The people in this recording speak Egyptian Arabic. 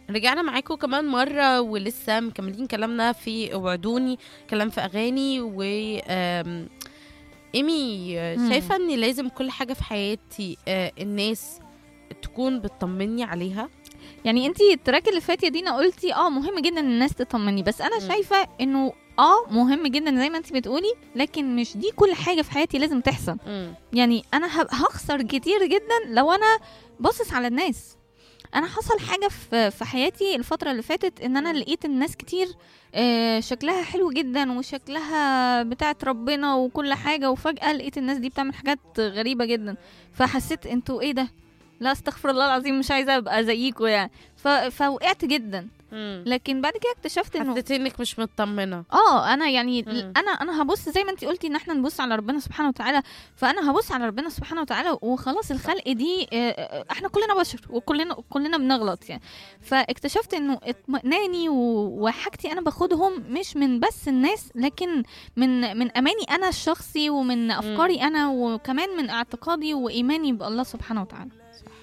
رجعنا معاكم كمان مرة ولسه مكملين كلامنا في وعدوني كلام في أغاني و آم، إيمي مم. شايفة إن لازم كل حاجة في حياتي آه، الناس تكون بتطمني عليها يعني انتي التراك اللي فات يا دينا قلتي اه مهم جدا ان الناس تطمني بس انا مم. شايفه انه اه مهم جدا زي ما انتي بتقولي لكن مش دي كل حاجه في حياتي لازم تحصل مم. يعني انا هب- هخسر كتير جدا لو انا باصص على الناس انا حصل حاجه في في حياتي الفتره اللي فاتت ان انا لقيت الناس كتير آه، شكلها حلو جدا وشكلها بتاعت ربنا وكل حاجه وفجاه لقيت الناس دي بتعمل حاجات غريبه جدا فحسيت انتوا ايه ده لا استغفر الله العظيم مش عايزه ابقى زيكوا يعني ف... فوقعت جدا مم. لكن بعد كده اكتشفت انه حسيت إنك مش مطمنة اه انا يعني مم. انا انا هبص زي ما انت قلتي ان احنا نبص على ربنا سبحانه وتعالى فانا هبص على ربنا سبحانه وتعالى وخلاص الخلق دي آه، آه، احنا كلنا بشر وكلنا كلنا بنغلط يعني فاكتشفت انه اطمئناني و- وحاجتي انا باخدهم مش من بس الناس لكن من من اماني انا الشخصي ومن افكاري انا وكمان من اعتقادي وايماني بالله سبحانه وتعالى صح